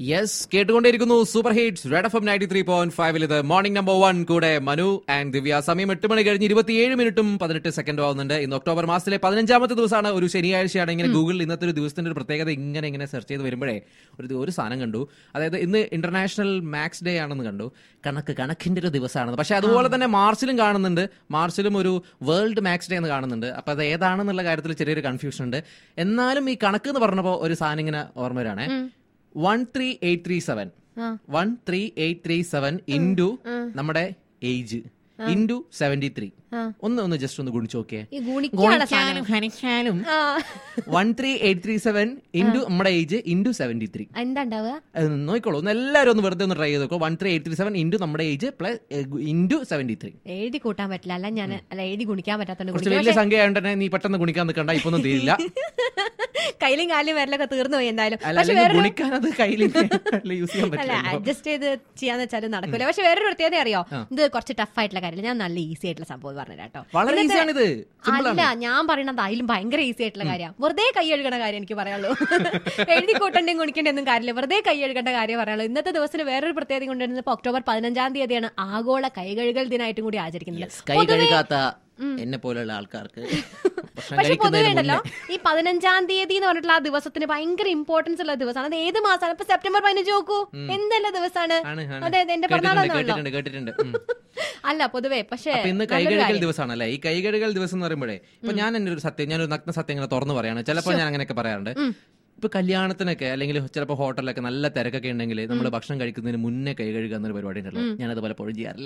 Yes കേട്ടുകൊണ്ടേയിരിക്കുന്നു super hits red F M ninety three point ഫൈവിൽ ഇത് മോർണിംഗ് നമ്പർ വൺ കൂടെ മനു ആൻഡ് ദിവ്യ സമയം എട്ട് മണി കഴിഞ്ഞ് ഇരുപത്തിയേഴ് മിനിറ്റും പതിനെട്ട് സെക്കൻഡും ആവുന്നുണ്ട് ഇന്ന് ഒക്ടോബർ മാസത്തിലെ പതിനഞ്ചാമത്തെ ദിവസമാണ് ഒരു ശനിയാഴ്ചയാണ് ഇങ്ങനെ ഗൂഗിളിൽ ഇന്നത്തെ ഒരു ദിവസത്തിന്റെ ഒരു പ്രത്യേകത ഇങ്ങനെ ഇങ്ങനെ സെർച്ച് ചെയ്ത് വരുമ്പോഴേ ഒരു ദി- ഒരു സാധനം കണ്ടു അതായത് ഇന്ന് ഇന്റർനാഷണൽ മാത്സ് ഡേ ആണെന്ന് കണ്ടു കണക്ക് കണക്കിന്റെ ഒരു ദിവസമാണ് പക്ഷെ അതുപോലെ തന്നെ മാർച്ചിലും കാണുന്നുണ്ട് മാർച്ചിലും ഒരു വേൾഡ് മാത്സ് ഡേ എന്ന് കാണുന്നുണ്ട് അപ്പൊ അത് ഏതാണെന്നുള്ള കാര്യത്തിൽ ചെറിയൊരു കൺഫ്യൂഷൻ ഉണ്ട് എന്നാലും ഈ കണക്ക് എന്ന് പറഞ്ഞപ്പോൾ ഒരു സാധനം ഇങ്ങനെ ഓർമ്മ വരാണേ one three eight three seven one three eight three seven into നമ്മുടെ ഏജ് ഇൻറ്റു സെവന്റി ത്രീ ഒന്ന് ഒന്ന് ജസ്റ്റ് ഒന്ന് ഗുണിച്ച് നോക്കിയേ ഈ ഗുണിക്കാണ് സാധനം. ഹരിച്ചാലും ആ. One three eight three seven into നമ്മുടെ ഏജ് ഇൻറ്റു സെവന്റി ത്രീ എന്താ ഉണ്ടാവുക നോക്കിക്കോളൂ ഒന്ന് എല്ലാവരും ഒന്ന് വെറുതെ ഒന്ന് ട്രൈ ചെയ്ത് നോക്കോ one three eight three seven into നമ്മുടെ age plus into seventy three എഴുതി കൂട്ടാൻ പറ്റില്ല അല്ല ഞാൻ അല്ല എഴുതി ഗുണിക്കാൻ പറ്റാത്തോണ്ട് കുറച്ച് ഗുണിക്കും. വലിയ സംഖ്യ ആയതുകൊണ്ട് തന്നെ നീ പെട്ടെന്ന് ഗുണിക്കാൻ നിൽക്കണ്ട ഇപ്പൊ ഒന്നും തീരില്ല കയ്യിലും കാലും വിരലൊക്കെ തീർന്നു പോയി എന്തായാലും അല്ല പക്ഷെ അല്ലെങ്കിൽ വേറൊരു ഗുണിക്കാൻ അത് കയ്യിൽ യൂസ് ചെയ്യാൻ അല്ല പറ്റില്ല അഡ്ജസ്റ്റ് ചെയ്ത് ചെയ്യാന്ന് വെച്ചാൽ നടക്കൂല പക്ഷെ വേറൊരു പ്രത്യേകത അറിയോ ഇത് കുറച്ച് ടഫ് ആയിട്ടുള്ള കാര്യമില്ല ഞാൻ നല്ല ഈസി ആയിട്ടുള്ള സംഭവം പറഞ്ഞു കേട്ടോ വളരെ ഇന്നത്തെ- ഈസിയാണിത് സിമ്പിൾ അല്ല ഞാൻ പറയണത് അതിലും ഭയങ്കര ഈസി ആയിട്ടുള്ള കാര്യം വെറുതെ കൈ എഴുകണ കാര്യം എനിക്ക് പറയാനുള്ളൂ എഴുതി കൂട്ടണ്ടേയും കുണിക്കേണ്ട ഒന്നും കാര്യമില്ല വെറുതെ കൈ എഴുകേണ്ട കാര്യം പറയാനുള്ളൂ ഇന്നത്തെ ദിവസത്തിന് വേറൊരു പ്രത്യേകത കൊണ്ടുവരുന്നത് ഇപ്പൊ ഒക്ടോബർ പതിനഞ്ചാം തീയതിയാണ് ആഗോള കൈകഴുകൽ ദിനമായിട്ടും കൂടി ആചരിക്കുന്നത് കൈ കഴുകാത്ത എന്നെ പോലെയുള്ള ആൾക്കാർക്ക് ഭക്ഷണം പക്ഷെ പൊതുവെ കഴിക്കുന്നതിന് ഉണ്ടല്ലോ മുന്നേ ഈ പതിനഞ്ചാം തീയതി എന്ന് പറഞ്ഞിട്ടുള്ള ആ ദിവസത്തിന് ഭയങ്കര ഇമ്പോർട്ടൻസ് ഉള്ള ദിവസമാണ് അത് ഏത് മാസമാണ് ഇപ്പൊ സെപ്റ്റംബർ പതിനഞ്ച് നോക്കൂ എന്തല്ല ദിവസമാണ് ആണ്, ആണ്. അതെ അതെ എന്റെ കേട്ടിട്ടുണ്ട് പിറന്നാളാണല്ലോ കേട്ടിട്ടുണ്ട് കേട്ടിട്ടുണ്ട് ഉം. അല്ല പൊതുവെ പക്ഷെ അപ്പൊ ഇന്ന് നല്ലൊരു കൈകഴുകൽ കാര്യം. ദിവസമാണല്ലേ ഈ കൈകഴുകൽ ദിവസം എന്ന് പറയുമ്പോഴേ ഇപ്പൊ ഞാൻ എന്റെ ഒരു സത്യം ഞാൻ ഒരു നഗ്ന സത്യം ഇങ്ങനെ തുറന്നു പറയാണ് ചിലപ്പോൾ ഞാൻ അങ്ങനെയൊക്കെ പറയാറുണ്ട് ഇപ്പൊ കല്യാണത്തിനൊക്കെ അല്ലെങ്കിൽ ചിലപ്പോൾ ഹോട്ടലിലൊക്കെ നല്ല തിരക്കൊക്കെ ഉണ്ടെങ്കിൽ നമ്മൾ ഭക്ഷണം കഴിക്കുന്നതിന് മുന്നേ കൈ കഴുകുക എന്നൊരു പരിപാടി ഉണ്ടല്ലോ ഞാനത് പലപ്പോഴും ചെയ്യാറില്ല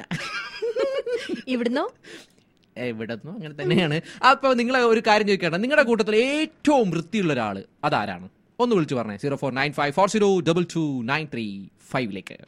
ഇവിടുന്നോ എവിടെന്നോ അങ്ങനെ തന്നെയാണ് അപ്പൊ നിങ്ങൾ ഒരു കാര്യം ചോദിക്കണം നിങ്ങളുടെ കൂട്ടത്തിൽ ഏറ്റവും വൃത്തിയുള്ള ഒരാൾ അതാരാണ് ഒന്ന് വിളിച്ചു പറഞ്ഞേ zero four nine five four zero double two nine three ഫൈവിലേക്ക്